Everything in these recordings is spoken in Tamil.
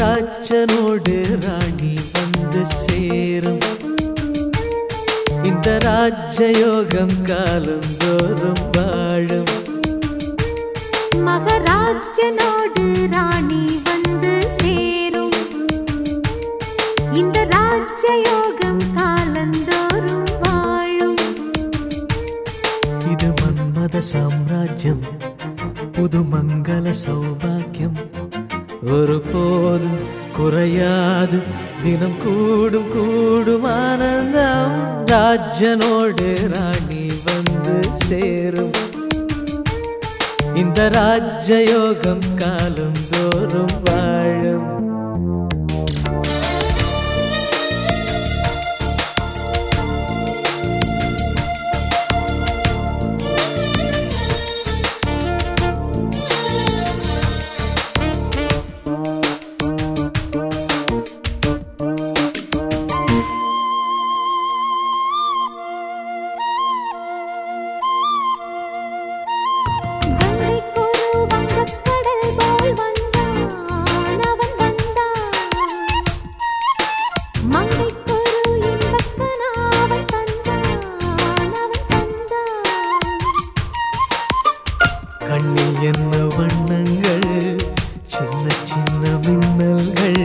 மகராஜனோடு ராணி வந்து சேரும் இந்த ராஜயோகம் காலந்தோறும் வாழும் மகராஜனோடு ராணி வந்து சேரும் இந்த ராஜயோகம் காலந்தோறும் வாழும் இது மன்மத சாம்ராஜ்யம் புது மங்கள சௌபாக்கியம் ஒருபோதும் குறையாது தினம் கூடும் கூடும் ஆனந்தம் ராஜனோடு ராணி வந்து சேரும் இந்த ராஜயோகம் காலம் தோறும் வாழும் கங்கைக்கொரு வங்கக்கடல் போல் வந்தான் அவன் வந்தான் மங்கைக்கொரு இன்பக்கனாவன் தந்தான் அவன் தந்தான் கண்ணில் என்ன வண்ணங்கள் சின்ன சின்ன மின்னல்கள்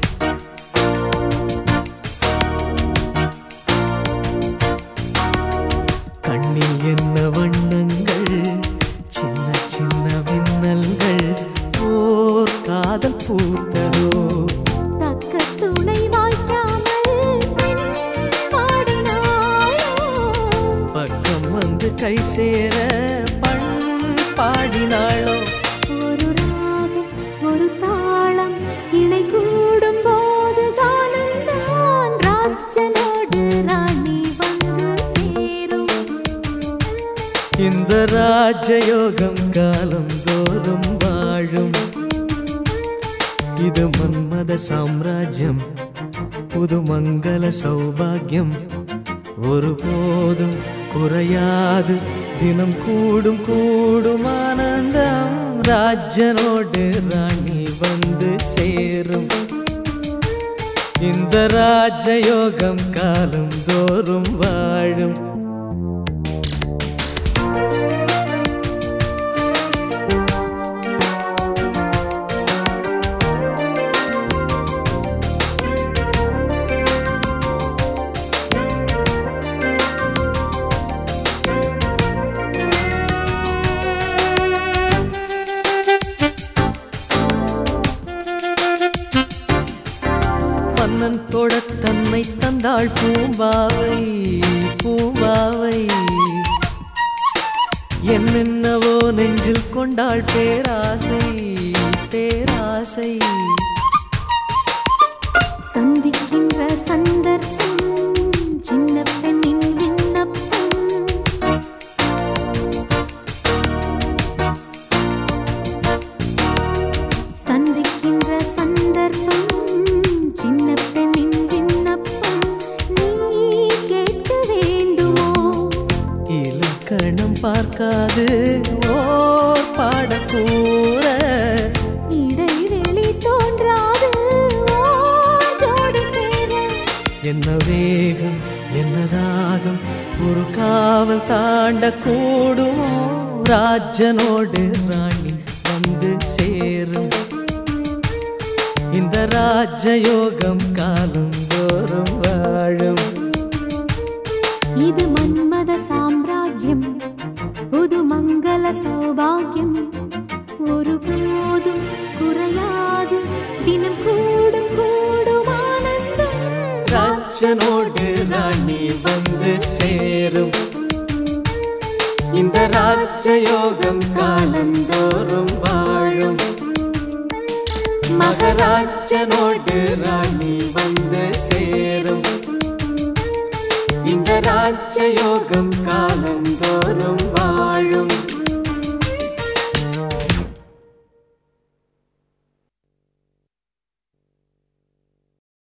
கண்ணில் என்ன வண்ணங்கள் சின்ன சின்ன மின்னல்கள் ஓர் காதல் பூத்ததோ தக்க துணை வாய்க்காமல் பெண் பாடினாயோ பக்கம் வந்து கை சேர பண் பாடினாளோ ஒரு ராகம் ஒரு தாளம் இணை கூடும் போது கானந்தான் ராஜனோடு ராணி வந்து சேரும் இந்த ராஜயோகம் காலம் தோறும் வாழும் இது மன்மத சாம்ராஜ்யம் புது மங்கள சௌபாகியம் ஒருபோதும் குறையாது தினம் கூடும் கூடும் ஆனந்தம் ராஜனோடு ராணி வந்து சேரும் இந்த ராஜயோகம் காலம் தோறும் வாழும் மன்னன் தொட தன்னை தந்தாள் பூம்பாவை பூம்பாவை என்னென்னவோ நெஞ்சில் கொண்டாள் பேராசை பேராசை சந்திக்கின்ற சந்தர்ப்பம் சின்ன பெண்ணின் விண்ணப்பம் சந்திக்கின்ற சந்தர்ப்பம் சின்ன பெண்ணின் விண்ணப்பம் நீ கேட்க வேண்டுமோ இலக்கணம் பார்க்காது ஓர் பாடக்கூற இடைவெளி தோன்றாது ஓடோடு சேர என்ன வேகம் என்ன தாகம் ஒரு காவல் தாண்ட கூடுமோ ராஜனோடு ராணி வந்து சேரும் இந்த ராஜயோகம் காலம் தோறும் வாழும் இது மன்மத சாம்ராஜ்யம் புது மங்கள சௌபாகியம் ஒருபோதும் குறையாது தினம் கூடும் கூடும் ஆனந்தம் ராஜனோடு ராணி வந்து சேரும் இந்த ராஜயோகம் காலந்தோறும் வாழும் மகராஜனோடு ராணி வந்து சேரும் இந்த ராஜயோகம் காலம்